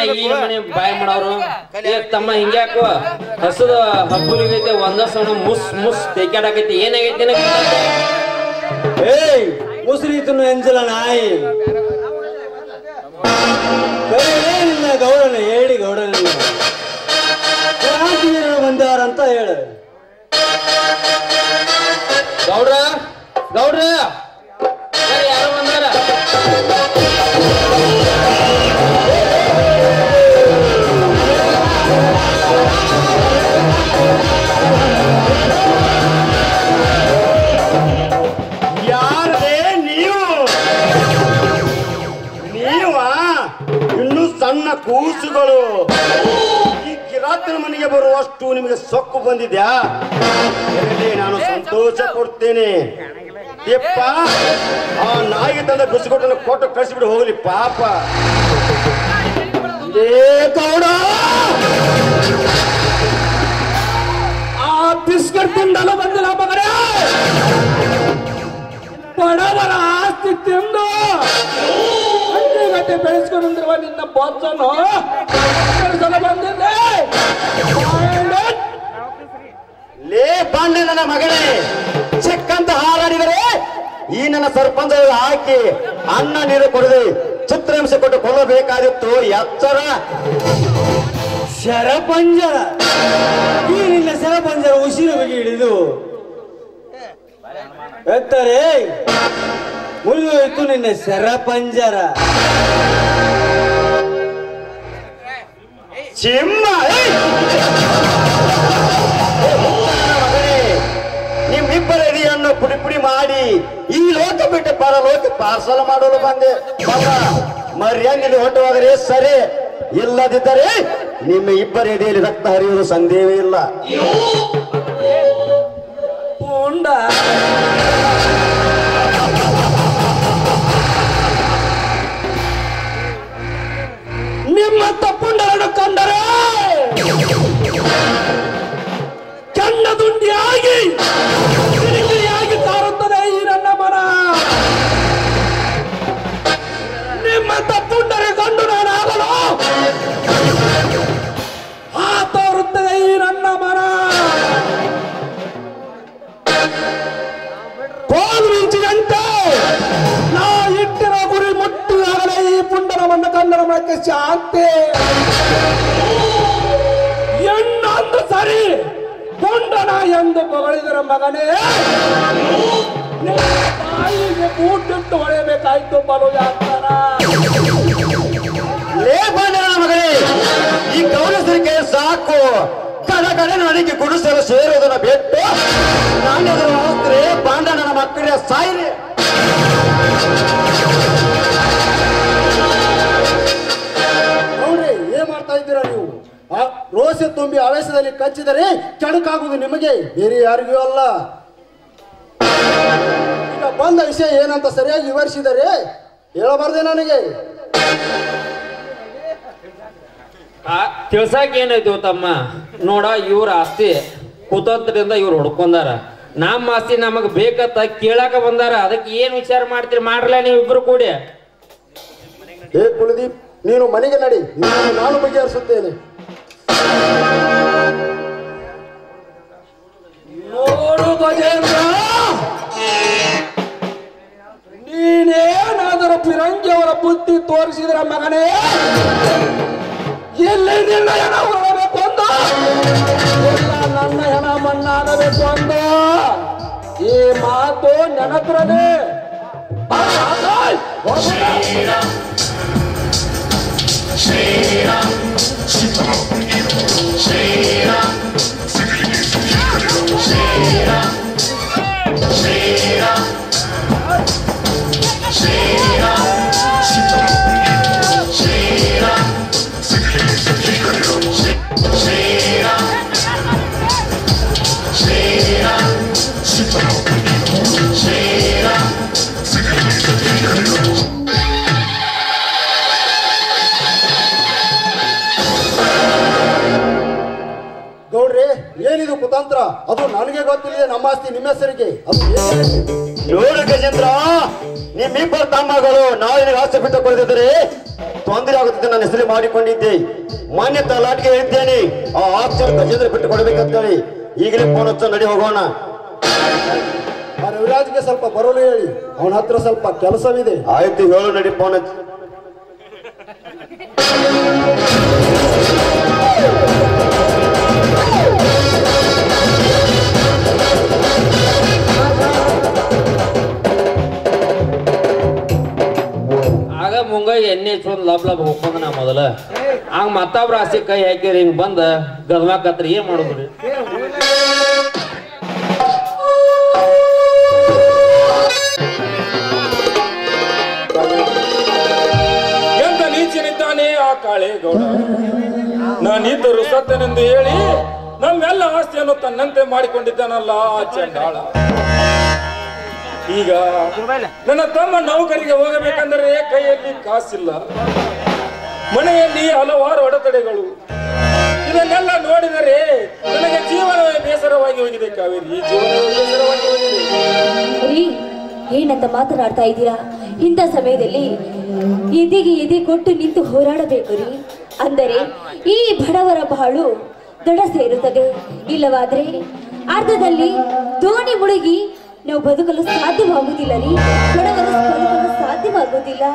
ಈ ಮನೆ ಬಾಯ್ ಮಾಡೋರು ಏ ತಮ್ಮ ಹಿಂಗ್ಯಾಕು ಹಸದ ಹಬ್ಬಲಿಗೈತೆ ಒಂದ ಸಣ್ಣ ಮುಸ್ ಮುಸ್ ತೆಕ್ಯಾಡಕೈತಿ ಏನಾಗೈತಿ ನಿನಗೆ? ಏಯ್ ಮುಸ್ರಿ ತಿನ್ನು ಎಂಜಲ ನಾಯಿ ಕರೀಲೇ ನಿನ್ನ ಗೌಡನ ಹೇಳಿ ಗೌಡನ ಕ್ರಾಂತಿವೀರರು ಬಂದಾರಂತ ಹೇಳು ಗೌಡ್ರ ಗೌಡ್ರ ಬರ್ರಿ, ಯಾರೋ ಬಂದಾರ ಯಾರೇ ನೀವು ನೀವಾ ಇನ್ನು ಸಣ್ಣ ಕೂಸುಗಳು ಈ ಕಿರಾತನ ಮನೆಗೆ ಬರುವಷ್ಟು ನಿಮಗೆ ಸೊಕ್ಕು ಬಂದಿದ್ಯಾ ಇರಲಿ, ನಾನು ಸಂತೋಷ ಕೊಡ್ತೇನೆ ಯಪ್ಪ ಆ ನಾಯಿಗೆ ತಂದ ಬಿಸ್ಕೊಟ್ಟನ್ನು ಕೊಟ್ಟು ಕಳಿಸಿಬಿಟ್ಟು ಹೋಗ್ಲಿ ಪಾಪ ಏ ಗೌಡ ಆ ಬಿಸ್ಕಟ್ ತಿಂದಲ್ಲ ಬಂದಿಲ್ಲ ಮಗನೇ ಬಡವರ ಆಸ್ತಿ ತಿಂದು ಗಂಟೆ ಬೆಳೆಸ್ಕೊಂಡಿರುವ ನಿನ್ನ ಬೊಚ್ಚನ್ನು ಕೆಲ್ಸಕ್ಕೆ ಬಂದಿದ್ದೆ ಲೇ ಬಾಂಡೆ ನನ್ನ ಮಗನೇ ಚಿಕ್ಕಂತ ಹಾರಾಡಿದರೆ ಈ ನನ್ನ ಸರ್ಪಂಚ ಹಾಕಿ ಅನ್ನ ನೀರು ಕೊಡದೆ ಚಿತ್ರಹಿಂಸೆ ಕೊಟ್ಟು ಕೊಲ್ಲಬೇಕಾದಿತ್ತು ಎಚ್ಚರ ಶರಪಂಜರ ಈ ನಿನ್ನ ಶರಪಂಜರ ಉಸಿರು ಬಗೆ ಹಿಡಿದು ಎತ್ತರೆ ಮುರಿದೋಯ್ತು ನಿನ್ನ ಶರಪಂಜರ ಚಿಮ್ಮ ಏಯ್! ಮಗನೇ, ನಿಮ್ಮಿಬ್ಬರ ಎದೆಯನ್ನು ಪುಡಿ ಪುಡಿ ಮಾಡಿ ಈ ಲೋಕ ಬಿಟ್ಟು ಪರಲೋಕ ಪಾರ್ಸಲ್ ಮಾಡಲು ಬಂದೆ ಮಗ ಮರ್ಯಾದಲ್ಲಿ ಹೊರಟುವಾದರೆ ಸರಿ ಇಲ್ಲದಿದ್ದರೆ ನಿಮ್ಮ ಇಬ್ಬರ ಎದೆಯಲ್ಲಿ ರಕ್ತ ಹರಿಯುವುದು ಸಂದೇಹವೇ ಇಲ್ಲ ಪುಂಡ ನಿಮ್ಮ ತಪ್ಪುಂಡರನ್ನು ಕಂಡರೆ ಚಂಡದುಂಡಿಯಾಗಿ ಕಿರಿಕಿರಿಯಾಗಿ ಕಾರುತ್ತದೆ ಈ ನನ್ನ ಮನ ನಿಮ್ಮ ತಪ್ಪುಂಡರೆ ಕಂಡು ನಾನಾಗಲು ಆ ತೋರುತ್ತದೆ ಈ ನನ್ನ ಮನ ಕೋಲು ಮಿಂಚಿದಂತೆ ನಾ ಇಟ್ಟಿರೋ ಗುರಿ ಮುಟ್ಟಿದಾಗಲೇ ಈ ಪುಂಡನವನ್ನು ಕನ್ನಡ ಮನಕ್ಕೆ ಶಾಂತಿ ಎಣ್ಣೊಂದು ಸರಿ ಪುಂಡನ ಎಂದು ಹೊಗಳಿದರ ಮಗನೇ ನಿನ್ನ ತಾಯಿಗೆ ಬೂಟಿಟ್ಟು ಹೊಳೆಯಬೇಕಾಯ್ತು ಬಲು ಯಾತರ ಲೇ ಬಾಂಡನ ಮಗನೇ ಈ ಗೌರಸರಿಕೆ ಸಾಕು ಕಡ ಕಡೆ ನನಗೆ ಗುಡಿಸಲು ಸೇರುವುದನ್ನು ಬಿಟ್ಟು ನಾಣ್ಯದ ಆಸ್ತ್ರೆ ಬಾಂಡನ ಮಕ್ಕಳ ಸಾಯಿರಿ ನೋಡ್ರಿ ಏನ್ ಮಾಡ್ತಾ ಇದ್ದೀರಾ ನೀವು ಆ ರೋಷ ತುಂಬಿ ಆವೇಶದಲ್ಲಿ ಕಚ್ಚಿದರೆ ಕೆಣಕಾಗುವುದು ನಿಮಗೆ ಬೇರೆ ಯಾರಿಗೂ ಅಲ್ಲ ಈಗ ಬಂದ ವಿಷಯ ಏನಂತ ಸರಿಯಾಗಿ ವಿವರಿಸಿದರೆ ಹೇಳಬಾರ್ದೆ ನನಗೆ ಆ, ತಿಳ್ಸಾಕ್ ಏನಾಯ್ತು ತಮ್ಮ ನೋಡ ಇವ್ರ ಆಸ್ತಿ ಕುತಂತ್ರದಿಂದ ಇವ್ರು ಹೊಡ್ಕೊಂಡಾರ ನಮ್ಮ ಆಸ್ತಿ ನಮಗ್ ಬೇಕತ್ತ ಕೇಳಾಕ ಬಂದಾರ ಅದಕ್ಕೆ ಏನ್ ವಿಚಾರ ಮಾಡ್ತೀರಿ ಮಾಡ್ರಲ್ಲ ನೀವು ಇಬ್ರು ಕೂಡಿ ಹೇ ಕುಲದೀಪ್ ನೀನು ಮನೆಗೆ ನಡಿ ನಿನ್ನನ್ನು ನಾನು ಬಗೆಹರಿಸುತ್ತೇನೆ ನೋಡು ಗಜೇಂದ್ರ ನೀನೇನಾದರೂ ಫಿರಂಗಿಯವರ ಬುದ್ಧಿ ತೋರಿಸಿದ್ರ ಮಗನೇ ಎಲ್ಲಿ ನಿನ್ನ ಹೆಣ ಹೊರಬೇಕು ಅಂದ ಇಲ್ಲ ನನ್ನ ಹೆಣ ಮಣ್ಣಾಗಬೇಕು ಅಂದ ಈ ಮಾತು ನೆನಪಿರಲಿ ಬಾ, ಆಕಾಶ್, ಹೋಗೋಣ. ಗೌಡ್ರಿ ಏನಿದು ಕುತಂತ್ರ ಅದು ನನಗೆ ಗೊತ್ತಿಲ್ಲದೆ ನಮ್ಮ ಆಸ್ತಿ ನಿಮ್ಮ ಹೆಸರಿಗೆ ಅದು ಏನಿದೆ? ನೋಡು ಗಜೇಂದ್ರ ನಿಮ್ಮಿಬ್ಬರು ತಮ್ಮಗಳು ನಾವು ನಿನಗೆ ಆಸೆ ಬಿಟ್ಟು ಕೊಡದಿದ್ದರೆ ತೊಂದರೆ ಆಗುತ್ತದೆ ನನ್ನ ಹೆಸರು ಮಾಡಿಕೊಂಡಿದ್ದೆ ಮಾನ್ಯ ತಲಾಟಿಗೆ ಹೇಳಿದ್ದೇನೆ ಆ ಆಪ್ಷನ್ ಗಜೇಂದ್ರ ಬಿಟ್ಟು ಕೊಡ್ಬೇಕಂತೇಳಿ ಈಗಲೇ ಫೋನ್ ಹಚ್ಚ ನಡಿ ಹೋಗೋಣ ಆ ರವಿರಾಜ್ಗೆ ಸ್ವಲ್ಪ ಬರಲು ಹೇಳಿ ಅವನ ಹತ್ರ ಸ್ವಲ್ಪ ಕೆಲಸವಿದೆ ಆಯ್ತು ಹೇಳು ನಡಿ ಫೋನ್ ಹಚ್ಚ ಆಗ ಮುಂಗೈ ಎಣ್ಣೆ ಹಚ್ಕೊಂಡ್ ಲಬ್ ಲಬ್ ಹೋಗ್ಕೊಂಡ ನಾ ಮೊದಲ ಆಗ ಮತ್ತೊಬ್ರ ಆಸೆ ಕೈ ಹಾಕಿರಿ ಹಿಂಗ್ ಬಂದ ಗದ್ಮಾಕತ್ರಿ ಏನ್ ಮಾಡುದ್ರಿ ಎಂತ ನೀಚನಿದ್ದಾನೆ ಆ ಕಾಳೇಗೌಡ ನಾನಿದ್ದರು ಸತ್ತನೆಂದು ಹೇಳಿ ನಮ್ಮೆಲ್ಲ ಆಸ್ತಿಯನ್ನು ತನ್ನಂತೆ ಮಾಡಿಕೊಂಡಿದ್ದಾನಲ್ಲ ಆ ಚಂಡಾಳ ಈಗ ನನ್ನ ತಮ್ಮ ನೌಕರಿಗೆ ಹೋಗಬೇಕಂದರೆ ಕೈಯಲ್ಲಿ ಕಾಸಿಲ್ಲ ಮನೆಯಲ್ಲಿ ಹಲವಾರು ಅಡೆತಡೆಗಳು ಇದನ್ನೆಲ್ಲ ನೋಡಿದರೆ ನನಗೆ ಜೀವನವೇ ಬೇಸರವಾಗಿ ಹೋಗಿದೆ ಕಾವೇರಿ ಜೀವನವೇ ಬೇಸರವಾಗಿ ಹೋಗಿದೆ ರೀ ಏನಂತ ಮಾತನಾಡ್ತಾ ಇದ್ದೀರಾ ಇಂಥ ಸಮಯದಲ್ಲಿ ಎದೆಗೆ ಎದೆ ಕೊಟ್ಟು ನಿಂತು ಹೋರಾಡಬೇಕು ರೀ ಅಂದರೆ ಈ ಬಡವರ ಬಾಳು ದಡ ಸೇರುತ್ತದೆ ಇಲ್ಲವಾದ್ರೆ ಅರ್ಧದಲ್ಲಿ ದೋಣಿ ಮುಳುಗಿ ನಾವು ಬದುಕಲು ಸಾಧ್ಯವಾಗುವುದಿಲ್ಲ ರೀ ಬಡವರು ಬದುಕಲು ಸಾಧ್ಯವಾಗುವುದಿಲ್ಲ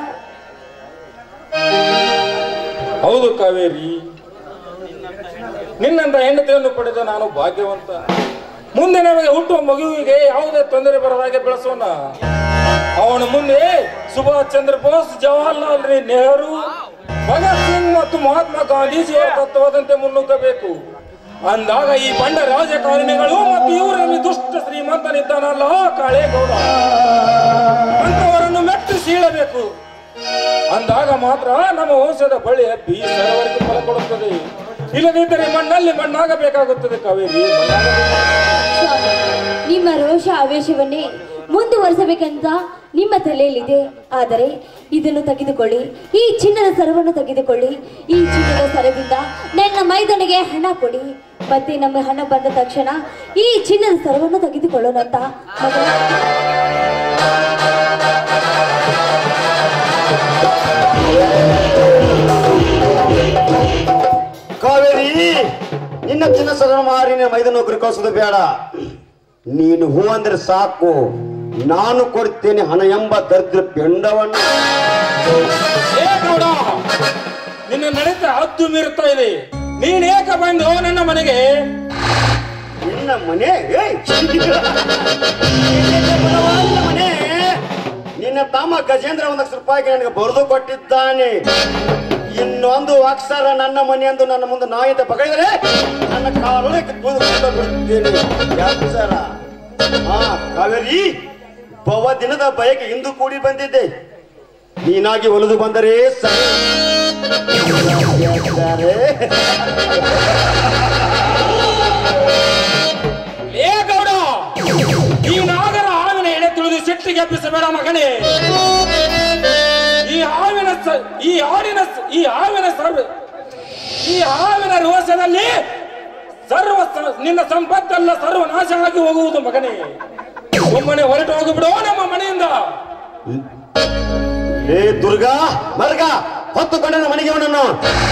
ಹೌದು ಕಾವೇರಿ ನಿನ್ನಂತ ಹೆಂಡತಿಯನ್ನು ಪಡೆದ ನಾನು ಭಾಗ್ಯವಂತ ಮುಂದೆ ನಮಗೆ ಹುಟ್ಟುವ ಮಗುವಿಗೆ ಯಾವುದೇ ತೊಂದರೆ ಬರದಾಗೆ ಬೆಳೆಸೋಣ ಅವನ ಮುಂದೆ ಸುಭಾಷ್ ಚಂದ್ರ ಬೋಸ್ ಜವಾಹರ್ಲಾಲ್ ನೆಹರು ಭಗತ್ ಸಿಂಗ್ ಮತ್ತು ಮಹಾತ್ಮ ಗಾಂಧೀಜಿಯವರ ತತ್ವದಂತೆ ಮುನ್ನುಗ್ಗಬೇಕು ಅಂದಾಗ ಈ ಬಂಡ ರಾಜಕಾರಣಿಗಳು ಮತ್ತು ಇವರಲ್ಲಿ ದುಷ್ಟ ಶ್ರೀಮಂತನಿದ್ದಾನಲ್ಲ ಕಾಳೇಗೌಡ ಅಂತವರನ್ನು ಮೆಟ್ಟು ಸೀಳಬೇಕು ಅಂದಾಗ ಮಾತ್ರ ನಮ್ಮ ವಂಶದ ಬಳಿ ಹಬ್ಬಿ ಸರವರಿಗೆ ಫಲ ಕೊಡುತ್ತದೆ ಇಲ್ಲದಿದ್ದರೆ ಮಣ್ಣಲ್ಲಿ ಮಣ್ಣಾಗಬೇಕಾಗುತ್ತದೆ ಕಾವೇರಿ ಮಣ್ಣಾಗಬೇಕಾಗುತ್ತದೆ. ಸ್ವಾಮಿ, ನಿಮ್ಮ ರೋಷ ಆವೇಶವನ್ನೇ ಮುಂದುವರಿಸಬೇಕಂತ ನಿಮ್ಮ ತಲೆಯಲ್ಲಿದೆ ಆದರೆ ಇದನ್ನು ತೆಗೆದುಕೊಳ್ಳಿ ಈ ಚಿನ್ನದ ಸರವನ್ನು ತೆಗೆದುಕೊಳ್ಳಿ ಈ ಚಿನ್ನದ ಸರದಿಂದ ನನ್ನ ಮೈದನಿಗೆ ಹಣ ಕೊಡಿ ಮತ್ತೆ ನಮ್ಮ ಹಣ ಬಂದ ತಕ್ಷಣ ಈ ಚಿನ್ನದ ಸರವನ್ನು ತೆಗೆದುಕೊಳ್ಳೋಣಂತ ಮಗ ಕಾವೇರಿ ನಿನ್ನ ಚಿನ್ನ ಸರ ಮಾರಿ ನಿನ್ನ ಮೈದ ನೌಕರಿ ಕಳಿಸೋದು ಬೇಡ ನೀನು ಹೂ ಅಂದ್ರೆ ಸಾಕು ನಾನು ಕೊಡ್ತೇನೆ ಹಣ ಎಂಬ ದರಿದ್ರ ಪೆಂಡವನ್ನು ಏ ಗೌಡ ನಿನ್ನ ನಡೀತ ಹದ್ದು ಮೀರುತ್ತಾ ಇದೆ ನೀನ್ ಏಕ ಬಂದು ನನ್ನ ಮನೆಗೆ ನಿನ್ನ ಮನೆ ಏಯ್! ನಿನ್ನ ಮನೆ ನಿನ್ನ ತಮ್ಮ ಗಜೇಂದ್ರ ಒಂದು ಲಕ್ಷ ರೂಪಾಯಿಗೆ ನನಗೆ ಬರೆದು ಕೊಟ್ಟಿದ್ದಾನೆ ಇನ್ನೊಂದು ಅಕ್ಷರ ನನ್ನ ಮನೆ ಎಂದು ನನ್ನ ಮುಂದೆ ನಾಯಿತ ಬಗಳಿದರೆ ನನ್ನ ಕಾಲೊಳಗೆ ಬಿಡ್ತೇನೆ ಅಕ್ಷರ ಹಾ ಕಾವೇರಿ ಬವ ದಿನದ ಬಯಕೆ ಇಂದು ಕೂಡಿ ಬಂದಿದ್ದೆ ನೀನಾಗಿ ಒಲಿದು ಬಂದರೆ ಸರಿ ಏ ಗೌಡ ಈ ನಾಗರ ಹಾವಿನ ಎಡೆ ತಿಳಿದು ಸಿಟ್ಟಿಗೆ ಎಬ್ಬಿಸಬೇಡ ಮಗನೇ ಈ ಹಾವಿನ ಸ- ಈ ಹಾಡಿನ ಸ- ಈ ಹಾವಿನ ಸರ್ವ ಈ ಹಾವಿನ ರೋಷದಲ್ಲಿ ಸರ್ವ ಸ- ನಿನ್ನ ಸಂಪತ್ತೆಲ್ಲ ಸರ್ವನಾಶ ಆಗಿ ಹೋಗುವುದು ಮಗನೇ ಒಮ್ಮನೆ ಹೊರಟು ಹೋಗಿಬಿಡು ನಮ್ಮ ಮನೆಯಿಂದ ಏ ದುರ್ಗಾ ಮರ್ಗ ಹೊತ್ತುಕೊಂಡ ಮನೆಗೆ ಅವನನ್ನು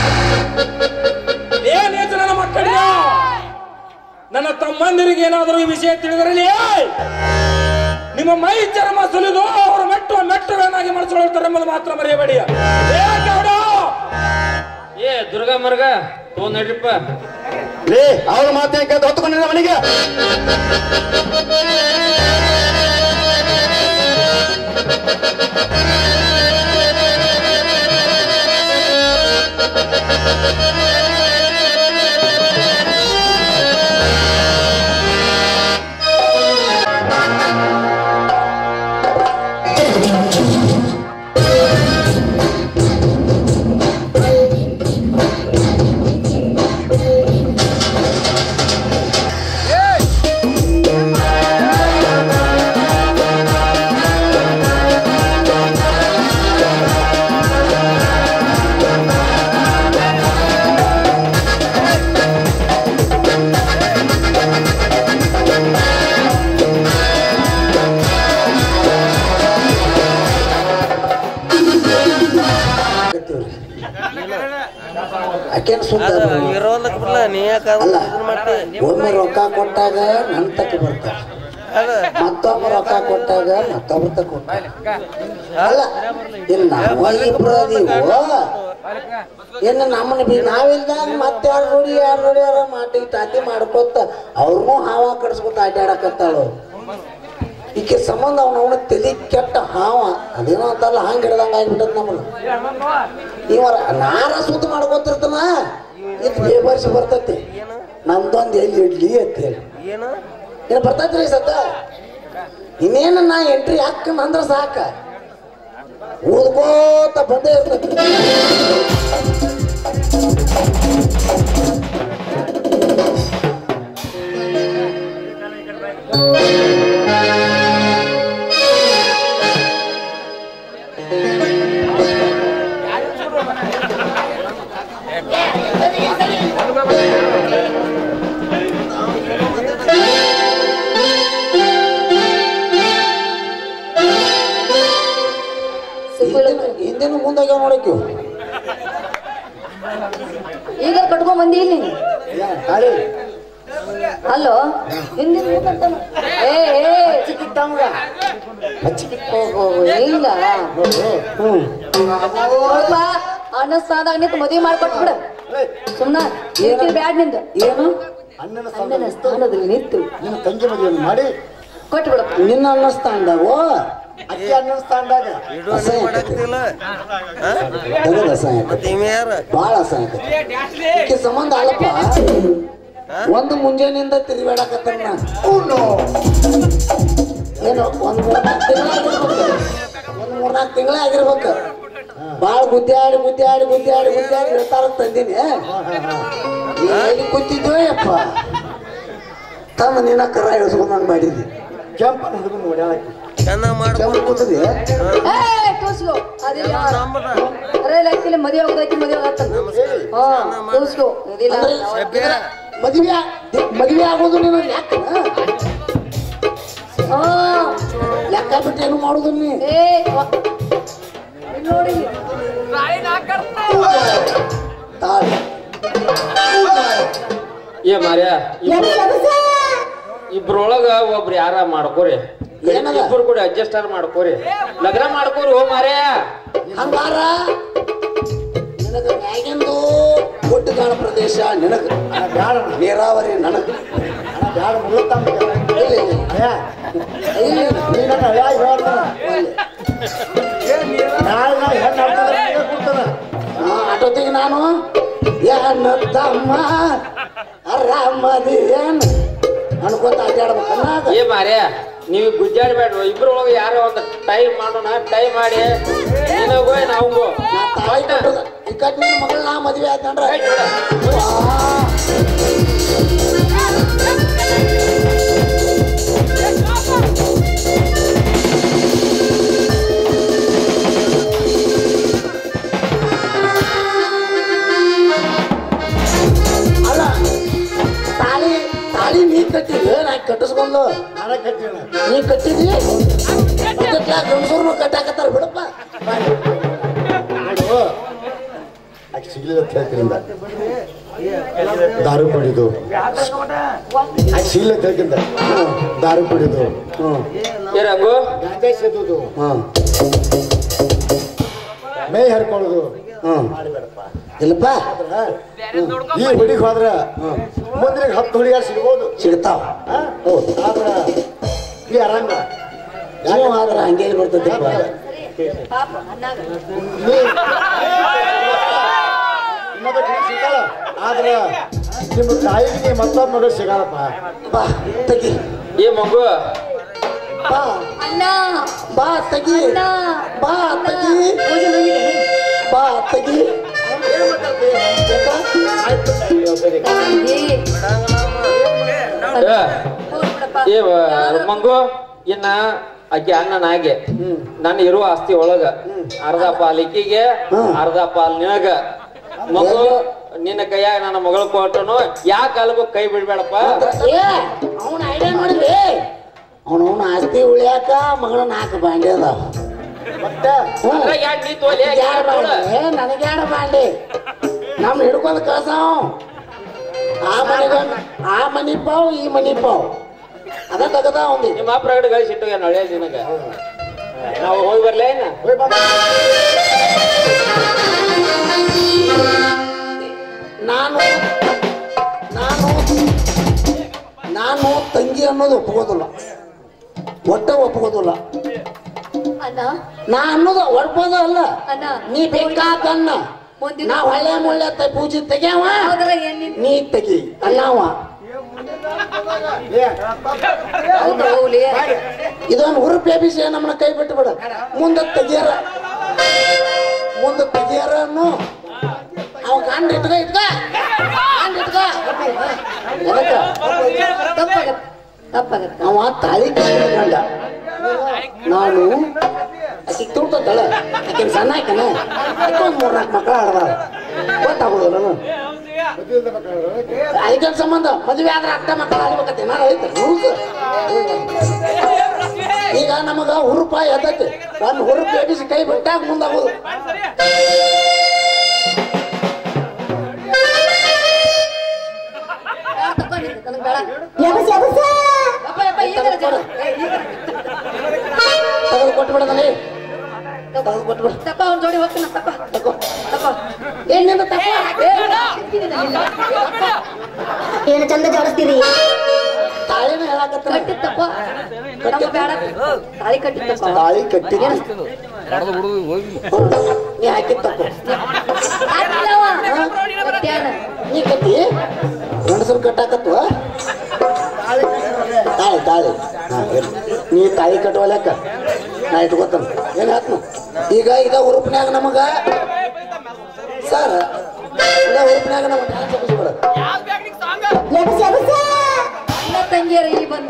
ಏನೇತು ನನ್ನ ಮಕ್ಕಳಿಗೆ ನನ್ನ ತಮ್ಮಂದಿರಿಗೆ ಏನಾದರೂ ಈ ವಿಷಯ ತಿಳಿದರಲ್ಲಿ ನಿಮ್ಮ ಮೈ ಚರ್ಮ ಸುಲಿದು ಅವರು ಮೆಟ್ಟು ಮೆಟ್ಟುಗಳನ್ನಾಗಿ ಮಾಡಿಸಿಕೊಳ್ಳುತ್ತಾರೆ ಎಂಬುದು ಮಾತ್ರ ಮರೆಯಬೇಡಿ ಏ ಗೌಡ! ಏ ದುರ್ಗಾ ಮರ್ಗ ತೊಗೊಂಡ್ ನಡ್ರಿಪ್ಪ ಲೇ ಅವಳ ಮಾತೇ ಕೇಳ್ತ ಹೊತ್ತುಕೊಂಡ ಮನೆಗೆ ಏ ಸುತ್ತ ಇರೋದಕ್ಕೆ ಬಿಡಲ್ಲ ನೀ ಯಾಕೆ ಅಲ್ಲ ಇದನ್ನ ಮಾಡ್ತಿ ಒಮ್ಮೆ ರೊಕ್ಕ ಕೊಟ್ಟಾಗ ನನ್ ತಕ್ಕ ಬರ್ತಾರ ಅದ ಮತ್ತೊಬ್ಬ ರೊಕ್ಕ ಕೊಟ್ಟಾಗ ಮತ್ತೊಬ್ಬರ ತಕ್ಕ ಕೊಟ್ಟಾಗ ಅಲ್ಲ ಇಲ್ಲಿ ನಾವು ಇಬ್ರು ಅದೀವು ಇನ್ನು ನಮ್ಮನ್ನ ಬಿ ನಾವಿಲ್ದಾಗ ಮತ್ತೆ ಯಾರು ನೋಡಿ ಯಾರು ನೋಡಿ ಯಾರ ಮಾಟಿ ಟಾಟಿ ಮಾಡ್ಕೊತ ಅವ್ರನ್ನೂ ಹಾವ ಕಡಿಸ್ಕೊತ ಅಡ್ಡಾಡಕತ್ತಾಳು ಈಕೆ ಸಂಬಂಧ ಅವನ ಅವನ ತಲೆ ಕೆಟ್ಟ ಹಾವ ಅದೇನೋ ಅಂತಲ್ಲ ಹಂಗೆ ಹಿಡ್ದಂಗ ಆಗ್ಬಿಟ್ಟದ ನಮ್ಮನ್ನ ಇವರ ನಾರ ಸುತ್ತ ಮಾಡ್ಕೊತಿರ್ತಾನ ಇದು ಬೇಬರ್ಸಿ ಬರ್ತೈತಿ ನಮ್ದೊಂದು ಎಲ್ಲಿ ಇಡ್ಲಿ ಅಂತ ಹೇಳಿ ಏನು ಏನು ಬರ್ತೈತ್ರಿ ಸದ್ದ ಇನ್ನೇನು ನಾ ಎಂಟ್ರಿ ಹಾಕನ್ ಅಂದ್ರೆ ಸಾಕ ಓದ್ಕೋತ ಬಂದೇ ಇರ್ತೈತಿ ಹಿಂದಿನ- ಹಿಂದಿನ ಮುಂದಾಗ ನೋಡಕ್ಕೆ ಈಗ ಕಟ್ಕೊಂಡ್ ಬಂದಿ ಇಲ್ಲಿ ಹಾಳಿ ಅಲ್ಲೋ ಹಿಂದಿನ ಮುಂದಂತಾನ. ಏ ಏ ಹಚ್ಚಿಕಿಟ್ಟಂಗ ಓಹೋ, ಹಿಂಗ ಹ್ಮ್ ನೋಡಪ್ಪ ಅಣ್ಣ ಸ್ಥಾನದಾಗ ನಿಂತು ಮದುವೆ ಮಾಡ್ಕೊಟ್ಬಿಡ ಸುಮ್ನ ಏಕೆ ಬ್ಯಾಡ್ ನಿಂದ ಏನು ಅಣ್ಣನ ಅಣ್ಣನ ಸ್ಥಾನದಲ್ಲಿ ನಿಂತು ನಿನ್ನ ತಂಗಿ ಮದುವೆಯನ್ನು ಮಾಡಿ ಕೊಟ್ಬಿಡಪ್ಪ ನಿನ್ನ ಅನ್ನಿಸ್ತಾಂಡವೋ ಅಕ್ಕಿ ಅಣ್ಣನ ಸ್ಥಾನದಾಗ ಇಡೋ ನೀ ಮಾಡಕ್ತಿಲ್ಲ ತೆಗೆದ ಅಸಹ್ಯ ಮತ್ತೆ ಇವ ಯಾರ ಭಾಳ ಅಸಹ್ಯ ಈಕೆ ಸಂಬಂಧ ಅಲ್ಲಪ್ಪ ಒಂದು ಮುಂಜಾನೆಯಿಂದ ತಿರುಗಾಡಕತ್ತಾನ ನಾ. ಏನು ಒಂದ್ ಮೂರ್ನಾಲ್ಕು ತಿಂಗಳಾಗಿರ್ಬೇಕು ಒಂದ್ ಮೂರ್ನಾಲ್ಕು ತಿಂಗಳ ಆಗಿರ್ಬೇಕು ಭಾಳ ಗುದ್ದಾಡಿ ಗುದ್ದಾಡಿ ಗುದ್ದಾಡಿ ಗುದ್ದಾಡಿ ಹೇಳ್ತಾರ ತಂದಿನಿ ಎಲ್ಲಿ ಕೂತಿದ್ವೋ ಯಪ್ಪ ತಮ್ಮ ನಿನ್ನ ಕರ ಇಳಿಸ್ಕೊಂಡ್ ಮಾಡಿದ್ವಿ ಕೆಂಪನ ಹುಡುಗನ ಓಡಾಡಕ್ಕೆ ಚೆನ್ನಾಗ್ ಮಾಡ್ಕೊ ಕೆಂಪು ಕೂತದಿ ಏ ತೋರ್ಸ್ಕೋ ಅದಿಲ್ಲ ಅರೆ ಲೆಕ್ಕಿಲ್ಲ ಮದುವೆ ಹೋಗದೈತಿ ಮದುವೆ ಆಗತ್ತಂತ ಹಾ ತೋರ್ಸ್ಕೋ ಇದಿಲ್ಲ ಅಂದ್ರೆ ಮದುವೆ ಮದುವೆ ಆಗೋದು ನೀನು ಲೆಕ್ಕ ಹಾ ಲೆಕ್ಕ ಬಿಟ್ಟು ಏನು ಮಾಡುದು ನೀ ಏ ವ- ಇಲ್ಲಿ ನೋಡಿ ತಾಳಿ ಏ ಮಾರ್ಯ ಇಬ್ರೊಳಗ ಒಬ್ರು ಯಾರ ಮಾಡ್ಕೋರಿ ಏನದ? ಇಬ್ರು ಕೂಡ ಅಡ್ಜಸ್ಟ್ ಆರ್ ಮಾಡ್ಕೋರಿ ಲಗ್ನ ಮಾಡ್ಕೋರಿ ಓ ಮಾರ್ಯ ಹಂಗಾರ ನಿನಗ ಮ್ಯಾಗಿಂದು ಗುಡ್ಡಗಾಡ ಪ್ರದೇಶ ನಿನಗ ಬ್ಯಾಡ ನೀರಾವರಿ ನನಗ ಅಣ್ಣ ಬ್ಯಾಡ ಮುಳುಗ್ತಾನ ಇಲ್ಲಿ ಇಲ್ಲಿ. ಅಯ್ಯ ಇಲ್ಲಿ ನೀನ ಅಯ್ಯ ಹೇಳ್ತಾನ ನಾಳೆ ನಾ ಹೆಣ್ಣು ಹಾಡ್ತಾನೆ ಕೊಡ್ತಾನ ಆ, ಅಷ್ಟೊತ್ತಿಗೆ ನಾನು ಏನ ತಮ್ಮ ಆರಾಮದಿ ಏನ್ ಅನ್ಕೋತ ಅಡ್ಡಾಡ್ಬೇಕನ್ನ ಅದ. ಏ ಮಾರ್ಯ ನೀವು ಗುಜ್ಜಾಡ್ಬೇಡ್ರು ಇಬ್ರೊಳಗ ಯಾರ ಒಂದು ಟೈಮ್ ಮಾಡೋಣ ಟೈಮ್ ಮಾಡಿ ನಿನಗೋ ನಾವು ನಾ ತಾಯಿ ಕಟ್ಟದ ಈ ಕಟ್ ನಿನ್ನ ಮಗಳ ನಾ ಮದ್ವೆ ಆಯ್ತಂದ್ರ ಅಲ್ಲ ತಾಳಿ ತಾಳಿ ನೀ ಕಟ್ಟಿದ್ವಿ ನಾ ಕಟ್ಟಿಸ್ಕೊಂಡು ನಾನೇ ಕಟ್ಟಿಣ ನೀ ಕಟ್ಟಿದ್ವಿ ಗಂಡಸೂರ್ನು ಕಟ್ಟಾಕತ್ತಾರ ಬಿಡಪ್ಪ ನೋಡು ಆಕೆ ಸಿಗ್ಲಿಲ್ಲ ಅಂತ ಹೇಳ್ತಿರಿಂದ ದಾರು ಕುಡಿದು ಆಕೆ ಸಿಗ್ಲಿಲ್ಲ ಅಂತ ಹೇಳ್ಕಿಂದ ದಾರು ಕುಡಿದು ಹ್ಮ್ ಏ ರಂಗು ಗಾಂಜಾ ಸೇದುದು ಹ್ಮ್ ಮೇ ಹರ್ಕೊಳ್ಳೋದು ಹ್ಮ್ ಇಲ್ಲಪ್ಪ ಈ ಹುಡುಗಿ ಹೋದ್ರ ಮುಂದಿನ ಹತ್ತು ಹುಡುಗಿಯಾರು ಸಿಗ್ಬೋದು ಸಿಗ್ತಾವ ಆ? ಹೌದು ಆದ್ರ ಈ ಅರಂಗ ಜೀವ ಆದ್ರೆ ಹಂಗೆ ಬರ್ತೈತಿ ಪಾಪ ಅಣ್ಣಾಗ ನೀ ಇನ್ನೊಬ್ಬ ಹುಡುಗಿ ಸಿಗ್ತಾಳ ಆದ್ರ ನಿಮ್ಮ ತಾಯಿಗೆ ಮತ್ತೊಬ್ಬ ಮಗಳು ಸಿಗಲ್ಲಪ್ಪ ಬಾ ತಗಿ ಏ ಮಗು ಬಾ ಅಣ್ಣ ಬಾ ತಗಿ ಅಣ್ಣ ಬಾ ತಗಿ ಹೋಗಿ ಹೋಗಿದೆ ಬಾ ತಗಿ ಏ ಏ, ಹೋಗ್ಬಿಡಪ್ಪ ಏ ವ- ಮಂಗು ಇನ್ನ ಆಕೆ ಅಣ್ಣನಾಗೆ ನನ್ನ ಇರುವ ಆಸ್ತಿ ಒಳಗ ಅರ್ಧ ಪಾಲ್ ಇಕ್ಕಿಗೆ ಅರ್ಧ ಪಾಲ್ ನಿನಗ ಮಗು ನಿನ್ನ ಕೈಯಾಗ ನನ್ನ ಮಗಳು ಕೊಟ್ಟನು ಯಾ ಕಾಲಕ್ಕೂ ಕೈ ಬಿಡ್ಬೇಡಪ್ಪ ಏ ಅವನ ಐಡಿಯಾ ನೋಡಿದ್ರಿ ಅವನವನ ಆಸ್ತಿ ಉಳಿಯಾಕ ಮಗಳ ನಾಲ್ಕು ಬಾಂಡೆ ಅದಾವ ಮತ್ತೆ ಅದ್ರಾಗ ಯಾಕ್ ನೀ ತೋಲಿ ಯಾಕ್ ಯಾರು ಯಾರ್ ನೋಡ? ನನಗ್ಯಾಡ ಬಾಂಡೆ ನಮ್ಮ ಹಿಡ್ಕೊಂಡು ಕಳ್ಸಾವ ಆ ಮನೆಗ ಆ ಮನಿ ಪಾವ್ ಈ ಮನಿ ಪಾವ್ ಅದ ತಗದ ಒಂದಿ ನಿಮ್ಮ ಪ್ರಗಡೆ ಗಳಿಸಿಟ್ಟು ಏನು ಹಳೆಯ ದಿನಗ ನಾವು ಹೋಗಿ ಬರ್ಲೇ ಏನ ನಾನು ನಾನು ನಾನು ತಂಗಿ ಅನ್ನೋದು ಒಪ್ಕೋದಿಲ್ಲ ಒಟ್ಟ ಒಪ್ಕೋದಿಲ್ಲ ಅಣ್ಣ ನಾ ಅನ್ನೋದು ಒಡ್ಕೋದ ಅಲ್ಲ ಅಣ್ಣ ನೀ ಬೇಕಾದನ್ನ ಮುಂದಿನ- ನಾ ಹೊಳೆ ಮುಳ್ಳೆ ತ ಪೂಜೆ ತೆಗ್ಯಾವ ಹೌದಲ್ಲ ಏನ್ ನಿನ್- ನೀ ತೆಗಿ ಅಣ್ಣವ ಹೌದು ಹೋಗ್ಲಿ ಇದೊಂದು ಹುರುಪಿ ಅಭಿಷೇಕ ನಮ್ಮನ್ನ ಕೈ ಬಿಟ್ಟು ಬಿಡ ಮುಂದೆ ತೆಗಿಯಾರ ಮುಂದೆ ತೆಗಿಯಾರ ಅನ್ನು ಅವ ಗಂಡ ಇಟ್ಕ ಇಟ್ಕ ಗಂಡ ಇಟ್ಕ ಎದಕ್ಕ? ತಪ್ಪಾಗತ್ತೆ ತಪ್ಪಾಗತ್ತೆ ಅವ ತಾಳಿ ಕಟ್ಟಿದ ಗಂಡ ನಾನು ಆಕಿ ತುಳ್ತಲ್ಲ ಆಕಿನ ಸಣ್ಣ ಆಕಿನ ಆಕೆ ಒಂದು ಮೂರ್ನಾಲ್ಕು ಮಕ್ಕಳ ಆಡದಾರ ಗೊತ್ತಾಗೋದಿಲ್ಲ ನಾನು ಅದಕ್ಕೆ ಸಂಬಂಧ ಮದುವೆ ಆದ್ರೆ ಅಕ್ಕ ಮಕ್ಕಳು ಆಗ್ಬೇಕತ್ತೆ ಏನಾರ ಐತೆ ರೂಲ್ಸ್ ಈಗ ನಮಗ ಹುರುಪ ಎದ್ದೈತಿ ಒಂದು ಹುರುಪ ಎಬ್ಬಿಸಿ ಕೈ ಬಿಟ್ಟಾಗ ಮುಂದಾಗೋದು ತಪ್ಪಾಗಿತ್ತು ನನಗೆ ಬೇಡ ಯಪ್ಪ ಯಪ್ಪ ಈಗರ ಜನ ಏ, ಈಗರ. ತಗದು ಕೊಟ್ಬಿಡದಲ್ಲಿ ತಗದು ಕೊಟ್ಬಿಡ ತಪ್ಪ ಅವ್ನ ಜೋಡಿ ಹೋಗ್ತಾನ ತಪ್ಪ ತಗೋ ತಪ್ಪ ಏನಿಂದ ತಗೋ ಏ, ಸಿಕ್ಕಿದೆ ನನಗೆ. ಏನು ಚಂದ ಜೋಡಿಸ್ತೀರಿ ತಾಳಿನ ಹೇಳಕತ್ತ ಕಟ್ಟಿತ್ತಪ್ಪ ನಮ್ಮ ಬೇಡ ತಾಳಿ ಕಟ್ಟಿತ್ತಪ್ಪ ತಾಳಿ ಕಟ್ಟಿ ನೀ ಹಾಕಿದ್ ತಪ್ಪು ಹಾಕಿಲ್ಲವ. ಕಟ್ಟ್ಯಾನ. ನೀ ಕಟ್ಟಿ ಗಂಡಸರು ಕಟ್ಟಾಕತ್ವ ತಾಳಿ ತಾಳಿ ಹಾ, ಇರ್ಲಿ. ನೀ ತಾಳಿ ಕಟ್ಟುವ ಲೆಕ್ಕ ನಾ ಇಟ್ಕೋತಾನ ಏನ್ ಹಾಕ್ನು ಈಗ ಇದ ಉರುಪ್ನ್ಯಾಗ ನಮಗ ಸರ್ ಇದ ಉರುಪ್ನ್ಯಾಗ ನಮಗ ಡ್ಯಾನ್ಸ್ ಎಬ್ಬಿಸ್ಬಿಡ ಅಣ್ಣ ತಂಗಿಯರ ಇಲ್ಲಿ ಬಂದ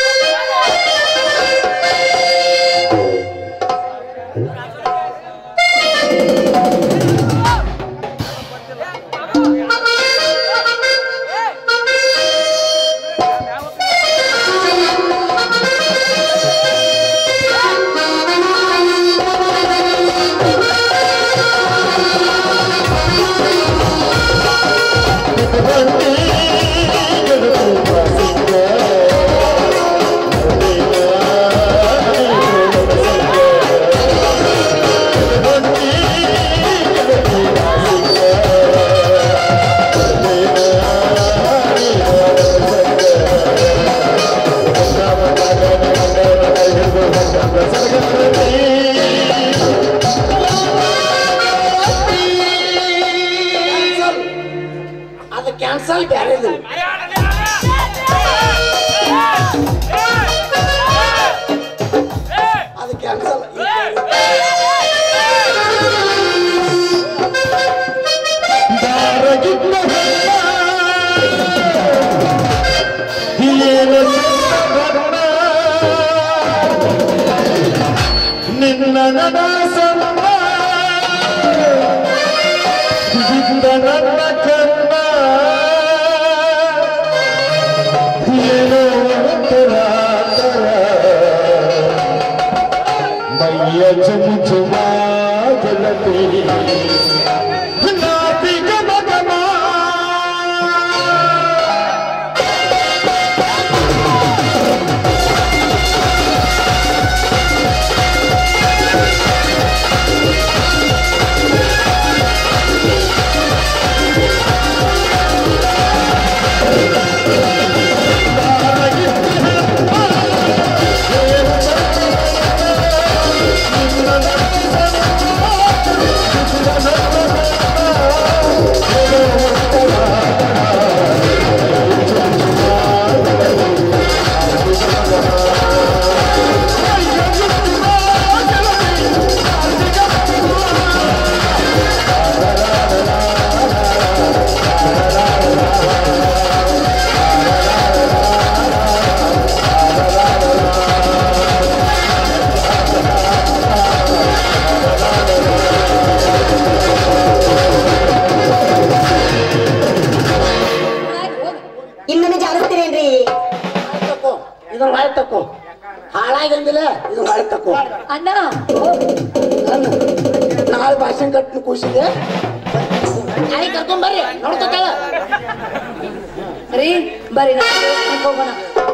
ಅದು ಕ್ಯಾನ್ಸಲ್ ಬ್ಯಾರೆ ಅದು ಕ್ಯಾನ್ಸಲ್ ನಿನ್ನ ನಡಾಸಮ್ಮ ಬಿದ್ದ ನನ್ನ ಕನ್ನ ಏನೋ ಒಂಥರ ತರ. ಮೈಯ ಚುಮು ಚುಮಾಗಲತಿ ನಾಪಿ ಗಮ ಗಮ ಇನ್ನೊಂದು ಜಾಡಿಸ್ತೀರೇನ್ರಿ ತಕೋ ಇದನ್ನ ಮಾಡಿ ತಕೋ ಹಾಳಾಗಂದಿಲ್ಲ ಇದನ್ನ ಮಾಡಿ ತಕೋ ಅಣ್ಣ ನಾಳೆ ಭಾಷಣ ಕಟ್ಟಿನ ಖುಷಿಗೆ ನಾಯಿ ಕರ್ಕೊಂಡ್ ಬರ್ರಿ ನೋಡ್ಕೊತಾಳ ರೀ ಬರ್ರಿ ನಾವು ದೇವಸ್ಥಾನಕ್ಕೆ ಹೋಗೋಣ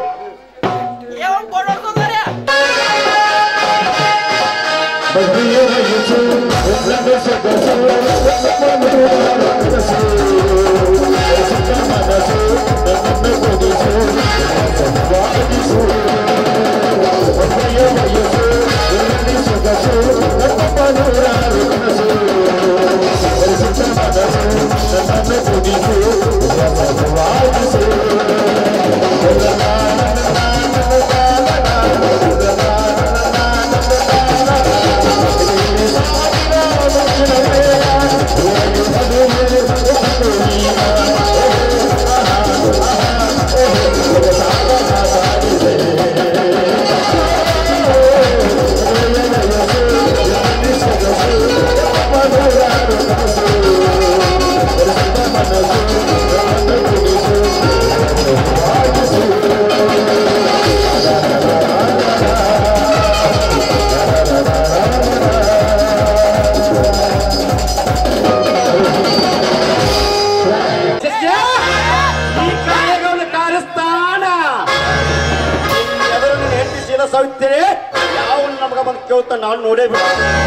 ಈ ಕಾರ್ಯಗಳನ್ನು ಕಾರ್ಯಸ್ಥಾನ ಎದುರು ನೀನು ಹೆಂಡತಿ ಶೀಲ ಸವಿತೇನೆ ಯಾವ ನಮಗ ಬಂದು ಕೇಳ್ತಾ ನಾನು ನೋಡೇ ಬಿಡ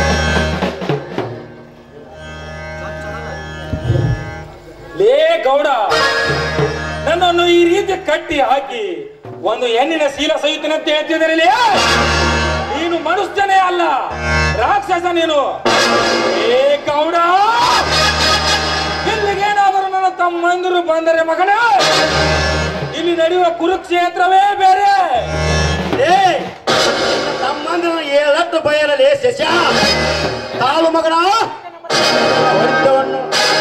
ಲೇ ಗೌಡ ನನ್ನನ್ನು ಈ ರೀತಿ ಕಟ್ಟಿ ಹಾಕಿ ಒಂದು ಹೆಣ್ಣಿನ ಶೀಲ ಸಹಿತನ ಅಂತ ಹೇಳ್ತಿದ್ದೀರಿ ಲೇ? ನೀನು ಮನುಷ್ಯನೇ ಅಲ್ಲ ರಾಕ್ಷಸ ನೀನು ಏ ಗೌಡ ಇಲ್ಲಿಗೇನಾದರೂ ನನ್ನ ತಮ್ಮಂದಿರು ಬಂದರೆ ಮಗನ ಇಲ್ಲಿ ನಡೆಯುವ ಕುರುಕ್ಷೇತ್ರವೇ ಬೇರೆ ಏ ತಮ್ಮಂದಿರ ಏಳಟ್ಟು ಬಯಲಲ್ಲಿ ಶಶ ತಾಳು ಮಗನ ಹೊಡೆದವನ್ನು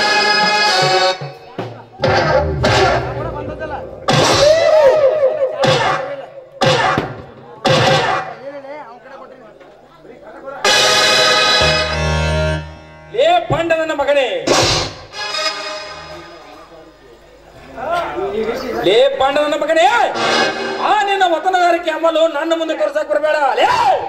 ಲೇ ಪಂಡ ನನ್ನ ಮಗನೇ ಲೇ ಪಂಡ ನನ್ನ ಮಗನೇ ಆ ನಿನ್ನ ವತನಗಾರಿಕೆ ಅಮಲು ನನ್ನ ಮುಂದೆ ತೋರ್ಸಕ್ ಬರಬೇಡ ಲೇ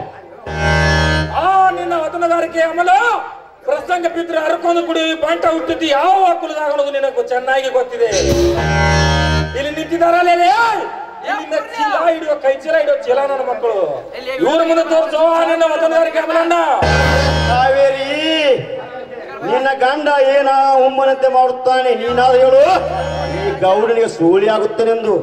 ಆ ನಿನ್ನ ವತನಗಾರಿಕೆ ಅಮಲು ಪ್ರಸಂಗ ಬಿದ್ರೆ ಹರ್ಕೊಂಡು ಕುಡಿ ಬಂಟ ಹುಟ್ಟಿದ್ದು ಯಾವ ಕುಲದಾಗಲದು ನಿನಗೆ ಚೆನ್ನಾಗಿ ಗೊತ್ತಿದೆ ಇಲ್ಲಿ ನಿಂತಿದಾರಲ್ಲೇ ಲೇ ಇಲ್ಲಿಂದ ಚೀಲ ಹಿಡಿಯೋ ಕೈ ಚೀಲ ಹಿಡಿಯೋ ಚೀಲ ನನ್ನ ಮಕ್ಕಳು ಇವ್ರ ಮುಂದೆ ತೋರಿಸೋ ಆ ನಿನ್ನ ವತನಗಾರಿಕೆ ಅಮಲನ್ನ ಕಾವೇರಿ ನಿನ್ನ ಗಂಡ ಏನ ಉಮ್ಮನಂತೆ ಮಾಡುತ್ತಾನೆ ನೀನಾದ ಹೇಳು ಈ ಗೌಡನಿಗೆ ಸೋಳಿ ಆಗುತ್ತಾನೆಂದು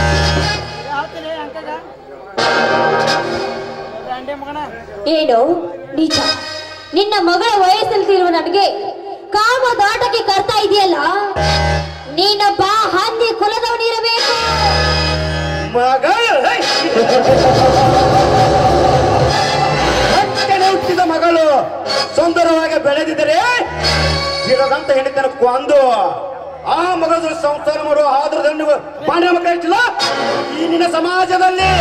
ಏನು ನಿಜ ನಿನ್ನ ಮಗಳ ವಯಸ್ಸಲ್ಲಿರುವ ನನಗೆ ಕಾಮ ದಾಟಕ್ಕೆ ಕರ್ತಾ ಇದೆಯಲ್ಲ ನೀನೊಬ್ಬ ಹಂದಿ ಕುಲದವನಿರಬೇಕು ಮಗ ಹೊಟ್ಟೆನೆ ಹುಟ್ಟಿದ ಮಗಳು ಸುಂದರವಾಗಿ ಬೆಳೆದಿದ್ದರೆ ಗಿಡದಂತ ಹೆಂಡಿತನ ಕೊಂದು ಆ ಮಗಳ ಸಂಸಾರ ಮಾಡುವ ಆದ್ರ ದಂಡು ಪಾಂಡ್ಯ ಮಕ್ಕಳ ಇರ್ತಿಲ್ಲ ಈ ನಿನ್ನ ಸಮಾಜದಲ್ಲಿ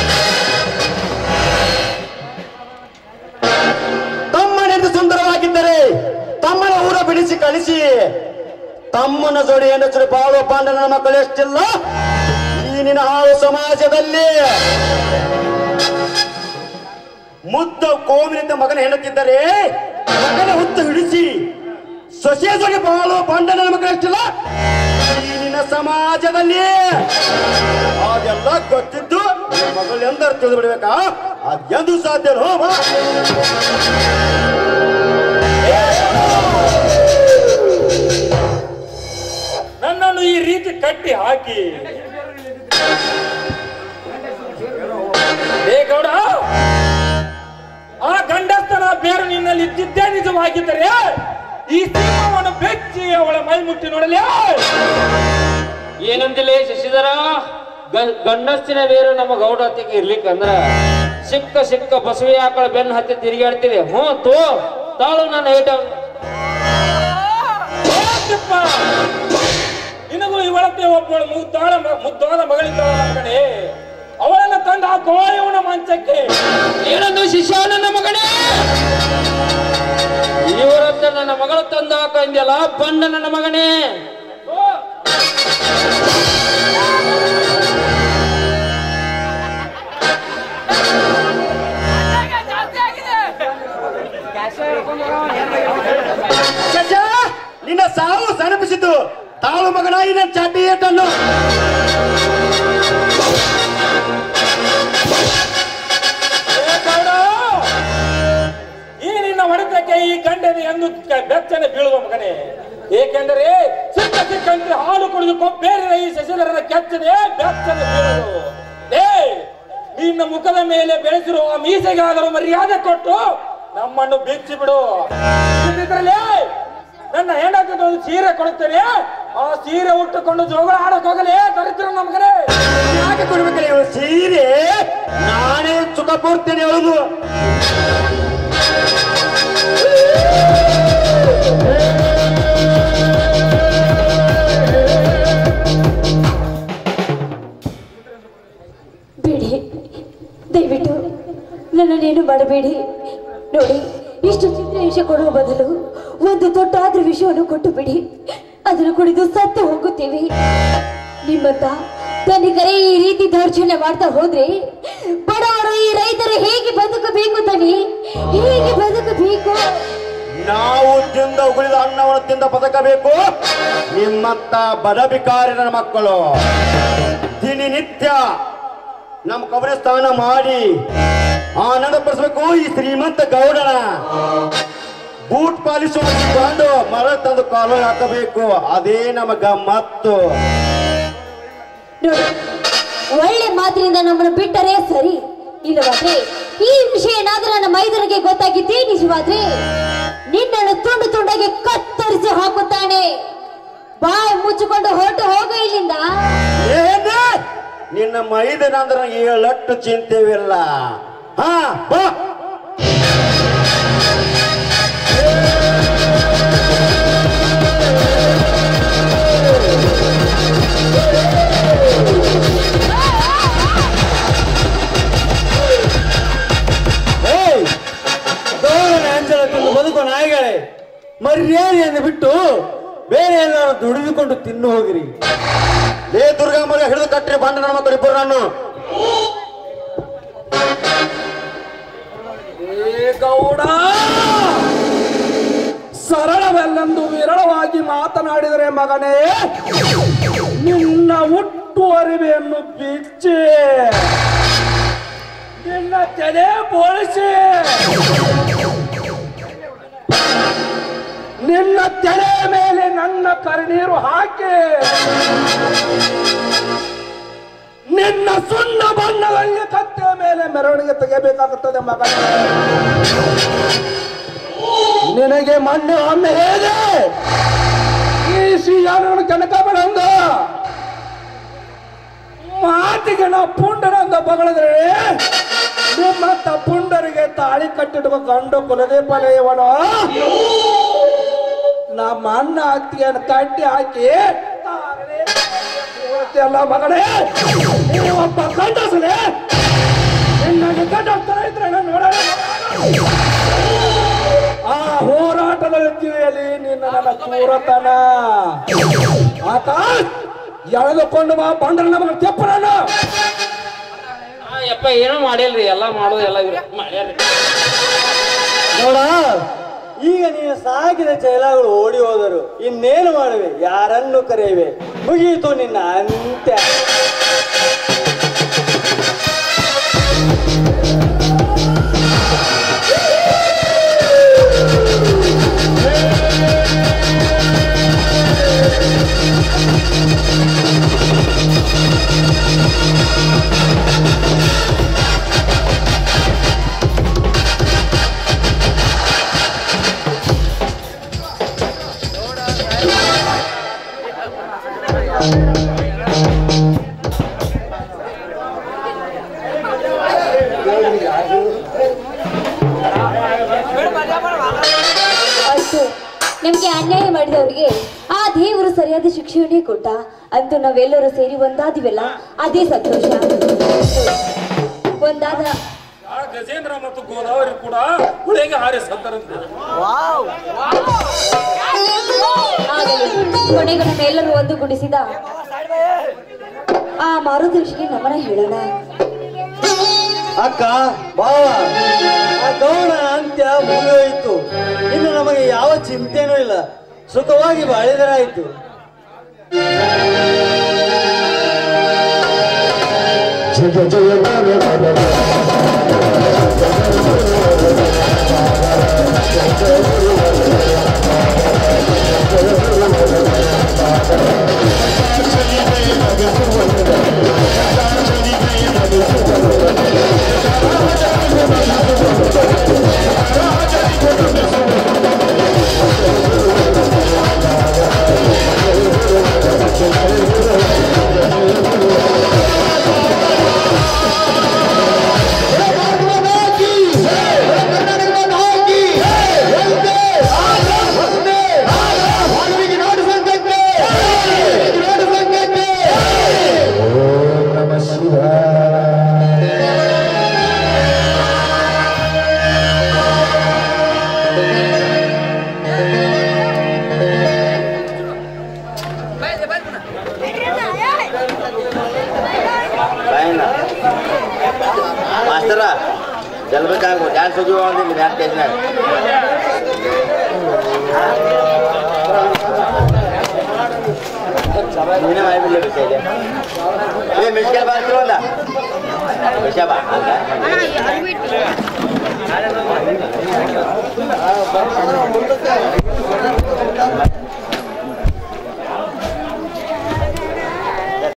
ತಮ್ಮನೆಂದು ಸುಂದರವಾಗಿದ್ದರೆ ತಮ್ಮನ ಊರ ಬಿಡಿಸಿ ಕಳಿಸಿ ತಮ್ಮನ ಜೋಡಿ ಹೆಂಡಸರು ಬಾಳುವ ಪಾಂಡನ ಮಕ್ಕಳು ಎಷ್ಟಿಲ್ಲ ಈ ನಿನ್ನ ಹಾಳು ಸಮಾಜದಲ್ಲಿ ಮುದ್ದ ಕೋಮಿನಿಂದ ಮಗನ ಹೆಣ್ಣುತ್ತಿದ್ದರೆ ಮಗನ ಹುತ್ತು ಹಿಡಿಸಿ ಸೊಸೆ ಜೋಡಿ ಬಾಳುವ ಪಾಂಡನ ಮಕ್ಕಳು ಎಷ್ಟಿಲ್ಲ ಈ ನಿನ್ನ ಸಮಾಜದಲ್ಲಿ ಅದೆಲ್ಲ ಗೊತ್ತಿದ್ದು ನಿನ್ನ ಮಗಳು ಎಂದರು ತಿಳಿದು ಬಿಡ್ಬೇಕಾ ಅದೆಂದು ಸಾಧ್ಯನೋ ಬಾ ನನ್ನನ್ನು ಈ ರೀತಿ ಕಟ್ಟಿ ಹಾಕಿ ಏ ಗೌಡ ಆ ಗಂಡಸ್ತನ ಬೇರು ನಿನ್ನಲ್ಲಿ ಇದ್ದಿದ್ದೇ ನಿಜವಾಗಿದ್ದರೆ ಈ ಸಿಂಹವನ್ನು ಬೆಚ್ಚಿ ಅವಳ ಮೈ ಮುಟ್ಟಿ ನೋಡಲಿ ಏನಂತಿಲ್ಲ ಶಶಿಧರ ಗ- ಗಂಡಸ್ತಿನ ಬೇರೆ ನಮ್ಮ ಗೌಡತಿಗೆ ಇರ್ಲಿಕ್ಕಂದ್ರ ಸಿಕ್ಕ ಸಿಕ್ಕ ಬಸವಿ ಆಕಳ ಬೆನ್ನ ಹತ್ತಿ ತಿರುಗಾಡ್ತಿದೆ ಹ್ಞೂ ತೋ ತಾಳು ನನ್ನ ಏಟ ಏಕಪ್ಪ, ನಿನಗೂ ಇವಳತ್ತೆ ಒಬ್ಬಳು ಮುದ್ದಾಳ ಮ- ಮುದ್ದಾದ ಮಗಳಿದ್ದಾಳ ಕಣೆ ಅವಳನ್ನ ತಂದು ಹಾಕೋ ಇವನ ಮಂಚಕ್ಕೆ ಏನಂದು ಶಿಷ್ಯ ನನ್ನ ಮಗನೇ ಇವರತ್ತ ನನ್ನ ಮಗಳು ತಂದು ಹಾಕಂದ್ಯಲ್ಲ ಬಂಡ ನನ್ನ ಮಗನೇ ಶಶ, ನಿನ್ನ ಸಾವು ಇನ್ನು ಮುಖದ ಮೇಲೆ ಬೆಳೆಸಿರುವ ಮೀಸೆಗಾದರೂ ಮರ್ಯಾದೆ ಕೊಟ್ಟು ನಮ್ಮನ್ನು ಬಿಚ್ಚಿ ಬಿಡು ಇದ್ದಿದ್ರಲ್ಲಿ ನನ್ನ ಹೆಂಡತಿಗೆ ಒಂದು ಸೀರೆ ಕೊಡುತ್ತೇನೆ ಆ ಸೀರೆ ಉಟ್ಟುಕೊಂಡು ಜೋಗ ಆಡಕ್ ಹೋಗಲೇ ದರಿದ್ರ ನಮ್ಗನೇ ಯಾಕೆ ಕೊಡ್ಬೇಕಲ್ಲ ಇವಳು ಸೀರೆ ನಾನೇ ಸುಖ ಕೊಡ್ತೇನೆ ಹೇಳುದು ಬೇಡಿ ದಯವಿಟ್ಟು ನನ್ನನ್ನೇನು ಮಾಡಬೇಡಿ ನೋಡಿ ಇಷ್ಟು ಚಿತ್ರ ವಿಷ ಕೊಡುವ ಬದಲು ಒಂದು ದೊಡ್ಡಾದ್ರೂ ವಿಷಯವನ್ನು ಕೊಟ್ಟು ಬಿಡಿ ಅದನ್ನು ಕುಡಿದು ಸತ್ತು ಹೋಗುತ್ತೇವೆ ನಿಮ್ಮಂತ ಧನಿಕರೇ ಈ ರೀತಿ ದೌರ್ಜನ್ಯ ಮಾಡ್ತಾ ಹೋದ್ರೆ ಬಡವರು ಈ ರೈತರು ಹೇಗೆ ಬದುಕಬೇಕು ತನಿ ಹೇಗೆ ಬದುಕಬೇಕು ನಾವು ತಿಂದ ಉಗುಳಿದ ಅನ್ನವನ್ನು ತಿಂದ ಬದುಕಬೇಕು ನಿಮ್ಮಂತ ಬಡ ಬಿಕಾರಿನ ಮಕ್ಕಳು ದಿನನಿತ್ಯ ನಮ್ಮ ಕಬರಸ್ಥಾನ ಮಾಡಿ ಆನಂದ ಪಡಿಸ್ಬೇಕು ಈ ಶ್ರೀಮಂತ ಗೌಡನ ಬೂಟ್ ಪಾಲಿಶ್ ಮಾಡಿಕೊಂಡು ಮರ ತಂದು ಕಾಲು ಹಾಕಬೇಕು ಅದೇ ನಮಗ ಮತ್ತು ನೋಡಿ ಒಳ್ಳೆ ಮಾತಿನಿಂದ ನಮ್ಮನ್ನು ಬಿಟ್ಟರೆ ಸರಿ ಇಲ್ಲವಾದ್ರೆ ಈ ವಿಷಯ ಏನಾದ್ರೂ ನನ್ನ ಮೈದನಿಗೆ ಗೊತ್ತಾಗಿದ್ದೇ ನಿಜವಾದ್ರೆ ನಿನ್ನನ್ನು ತುಂಡು ತುಂಡಾಗಿ ಕತ್ತರಿಸಿ ಹಾಕುತ್ತಾನೆ ಬಾಯಿ ಮುಚ್ಚಿಕೊಂಡು ಹೊರಟು ಹೋಗ ಇಲ್ಲಿಂದ ಏನೇ ನಿನ್ನ ಮೈದನ ಅಂದ್ರೆ ಏಳಟ್ಟು ಚಿಂತೆವಿಲ್ಲ ಹಾ ಬಾ ಏಯ್ ಗೌರವ ಅಂಚಲ ತಿಂದು ಬದುಕೋ ನಾಯಿಗಳೇ ಮರ್ಯಾದೆಯನ್ನು ಬಿಟ್ಟು ಬೇರೆ ಎಲ್ಲರೂ ದುಡಿದುಕೊಂಡು ತಿನ್ನು ಹೋಗಿರಿ ಲೇ ದುರ್ಗಾಂಬರ ಹಿಡಿದು ಕಟ್ಟಿ ಬಂಡ ನನ್ನ ಮಕ್ಕಳು ಇಬ್ಬರು ನಾನು ಏ ಗೌಡ ಸರಳವೆಲ್ಲೆಂದು ವಿರಳವಾಗಿ ಮಾತನಾಡಿದರೆ ಮಗನೇ ನಿನ್ನ ಹುಟ್ಟು ಅರಿವೆಯನ್ನು ಬಿಚ್ಚಿ ನಿನ್ನ ತಲೆ ಬೋಳಿಸಿ ನಿನ್ನ ತಲೆ ಮೇಲೆ ನನ್ನ ಕರಿನೀರು ಹಾಕಿ ನಿನ್ನ ಸುಣ್ಣ ಬಣ್ಣದಲ್ಲಿ ಕತ್ತೆಯ ಮೇಲೆ ಮೆರವಣಿಗೆ ತೆಗೆಯಬೇಕಾಗುತ್ತದೆ ಮಗನೇ ನಿನಗೆ ಮಣ್ಣು ಒಮ್ಮೆ ಹೇಗೆ ಈ ಶ್ರೀಯಾನವನ್ನು ಕನಕಬರಂದ ಮಾತಿಗೆ ನಾ ಪುಂಡನಂದ ಬಗಳಿದ್ರೆ ನಿಮ್ಮಂತ ಪುಂಡರಿಗೆ ತಾಳಿ ಕಟ್ಟಿಡುವ ಗಂಡು ಕುಲದೀಪಲಯವನು ನಮ್ಮ ಅಣ್ಣ ಅತ್ತಿಗೆಯನ್ನು ಕಟ್ಟಿ ಹಾಕಿ ತಾರನೇ ಅಲ್ಲ ಮಗನೇ ನೀವು ಒಬ್ಬ ಗಂಡಸನೇ ನಿನ್ನನ್ನು ಗಂಡಸ್ತರ ಇದ್ರೆ ನಾನು ನೋಡೋಣ ಆ ಹೋರಾಟದ ವ್ಯಕ್ತಿಯಲ್ಲಿ ನಿನ್ನ ನನ್ನ ಕ್ರೂರತನ ಆತ ಎಳೆದುಕೊಂಡು ಬಾ ಬಂಡ್ರ ನಮಗೆ ತೆಪ್ಪರಣ್ಣ ಆ, ಯಪ್ಪ ಏನೋ ಮಾಡಿಲ್ರಿ ಎಲ್ಲ ಮಾಡೋದು ಎಲ್ಲ ಇವ್ರೆ ಮಾಡ್ಯಾರ್ರಿ ನೋಡ ಈಗ ನೀನು ಸಾಕಿದ ಚೈಲಾಗಳು ಓಡಿ ಹೋದರು ಇನ್ನೇನು ಮಾಡುವೆ ಯಾರನ್ನು ಕರೆಯುವೆ ಮುಗಿಯಿತು ನಿನ್ನ ಅಂತ್ಯ ಆಯ್ತು ನಿಮ್ಗೆ ಅನ್ಯಾಯ ಮಾಡಿದವರಿಗೆ ಆ ದೇವರು ಸರಿಯಾದ ಶಿಕ್ಷೆಯನ್ನೇ ಕೊಟ್ಟ ಅಂತೂ ನಾವೆಲ್ಲರೂ ಸೇರಿ ಒಂದಾದಿವಲ್ಲ ಅದೇ ಸಂತೋಷ ಒಂದಾದ ಆ ಗಜೇಂದ್ರ ಮತ್ತು ಗೋದಾವರಿ ಕೂಡ ಹುಳಿಗೆ ಹಾರಿ ಸತ್ತರಂತೆ ಆಗಲಿ ಕೊನೆಗೆ ನಮ್ಮೆಲ್ಲರೂ ಒಂದುಗೂಡಿಸಿದ ಆ ಮಾರುದೇಶಿಗೆ ನಮನ ಹೇಳೋಣ ಅಕ್ಕ ಬಾವ ಆ ಗೌಡ ಅಂತ್ಯ ಮುಗಿಯೋಯಿತು ಇನ್ನು ನಮಗೆ ಯಾವ ಚಿಂತೆನೂ ಇಲ್ಲ ಸುಖವಾಗಿ ಬಾಳಿದರಾಯಿತು ಿ ಅಂದ್ರ ಜಲ್ಬೇಕಾಗ ಡ್ಯಾನ್ಸ್ ಹೋಗಿ ಒಂದಿಲ್ಲ ಡ್ಯಾನ್ಸ್ ಸ್ಟೇಜ್ನಾಗ ನೀನೇ ಮಾಡಿಬಿಡ್ಲಿ ವಿಷಯ ಇದೆ ಏ ಮಿಸ್ಕೇಲ್ ಬಾರ್ತಿರೋ ಅಲ್ಲ ವಿಷಯ ಬಾ ಅಂತ ಮುಂದಕ್ಕೆ